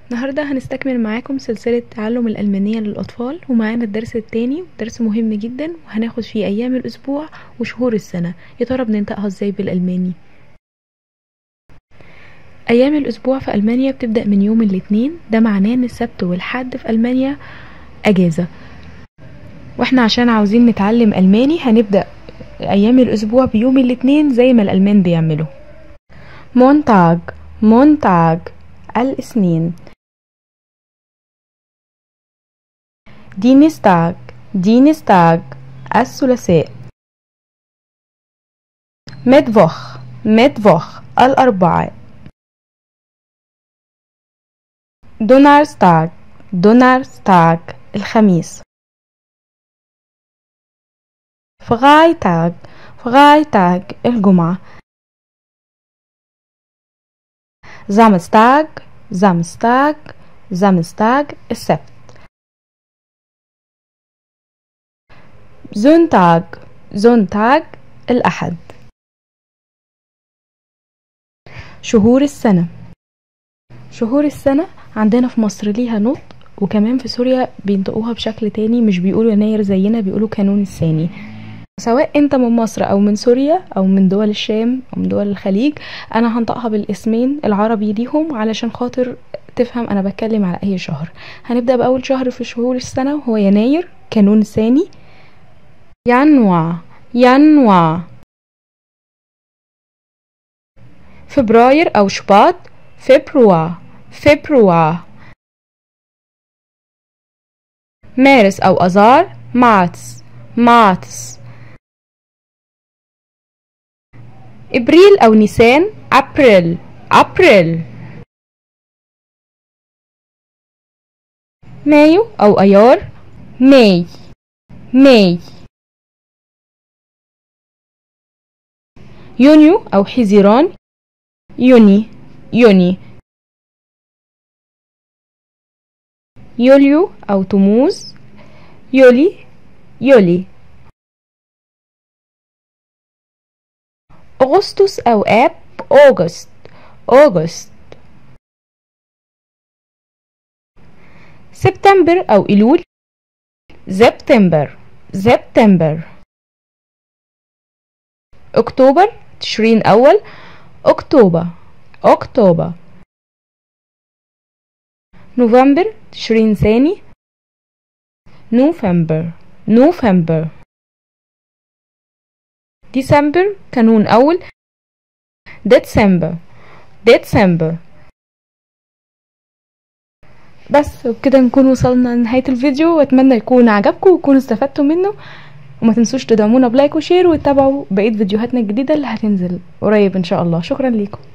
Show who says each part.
Speaker 1: النهاردة هنستكمل معاكم سلسلة تعلم الألمانية للأطفال ومعانا الدرس التاني درس مهم جدا وهناخد فيه أيام الأسبوع وشهور السنة يا ترى بننطقها ازاي بالألماني أيام الأسبوع في ألمانيا بتبدأ من يوم الاثنين ده معناه إن السبت والحد في ألمانيا أجازة واحنا عشان عاوزين نتعلم ألماني هنبدأ أيام الأسبوع بيوم الاثنين زي ما الألمان بيعملوا مونتاج مونتاج الاثنين دينستاج دينستاج الثلاثاء ميتفوخ ميتفوخ الأربعاء دونارستاج دونارستاج الخميس فغايتاج فغايتاج الجمعة زامستاج زامستاج زامستاج السبت زونتاج زونتاج الأحد شهور السنة شهور السنة عندنا في مصر ليها نطق وكمان في سوريا بينطقوها بشكل تاني مش بيقولوا يناير زينا بيقولوا كانون الثاني سواء انت من مصر او من سوريا او من دول الشام او من دول الخليج انا هنطقها بالاسمين العربي ليهم علشان خاطر تفهم انا بتكلم على اي شهر هنبدأ باول شهر في شهور السنة وهو يناير كانون الثاني ينوع ينوع فبراير أو شباط فبروا فبروا مارس أو أذار مارس مارس إبريل أو نيسان أبريل أبريل مايو أو أيار ماي ماي يونيو أو حزيران يوني يوني يوليو أو تموز يولي يولي أغسطس أو آب أوغست أوغست سبتمبر أو إيلول سبتمبر سبتمبر أكتوبر تشرين أول أكتوبر أكتوبر نوفمبر تشرين ثاني نوفمبر نوفمبر ديسمبر كانون أول ديسمبر ديسمبر بس وبكده نكون وصلنا لنهاية الفيديو واتمنى يكون عجبكم وتكونوا استفدتوا منه وما تنسوش تدعمونا بلايك وشير وتتابعوا بقية فيديوهاتنا الجديدة اللي هتنزل قريب ان شاء الله شكرا ليكم